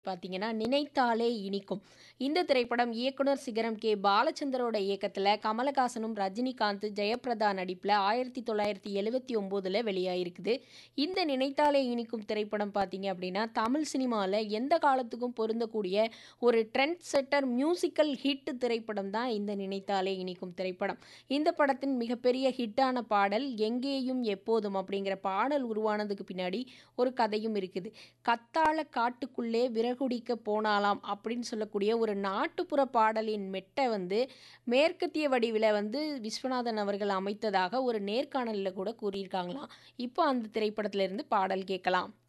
பார்த்தீங்கன்னா, நினைத்தாலே இனிக்கும். இந்த திரைப்படம் இயக்குனர் சிகரம் கே. பாலச்சந்தரோட இயக்கத்தில கமலஹாசனும், ரஜினிகாந்த், ஜெயபிரதா நடிப்பில 1979ல வெளியாயிருக்குது. இந்த நினைத்தாலே இனிக்கும் திரைப்படம் பார்த்தீங்க அப்படின்னா, தமிழ் சினிமால எந்த காலத்துக்கும் பொருந்தக்கூடிய ஒரு ட்ரெண்ட் செட்டர் மியூசிக்கல் ஹிட் திரைப்படம் தான் இந்த நினைத்தாலே இனிக்கும் திரைப்படம். இந்த படத்தின் மிகப்பெரிய ஹிட்டான பாடல் "எங்கேயும் எப்போதும்" அப்படிங்கிற பாடல் உருவானதுக்கு பின்னாடி ஒரு கதையும் இருக்குது. "கத்தாழ காட்டுக்குள்ளே விறகுடிக்க போனாளாம்" அப்படின்னு சொல்லக்கூடிய ஒரு நாட்டுப்புற பாடலின் மெட்ட வந்து மேற்கத்திய வடிவில வந்து விஸ்வநாதன் அவர்கள் அமைத்ததாக ஒரு நேர்காணல்ல கூட கூறியிருக்காங்களாம். இப்போ அந்த திரைப்படத்திலிருந்து பாடல் கேட்கலாம்.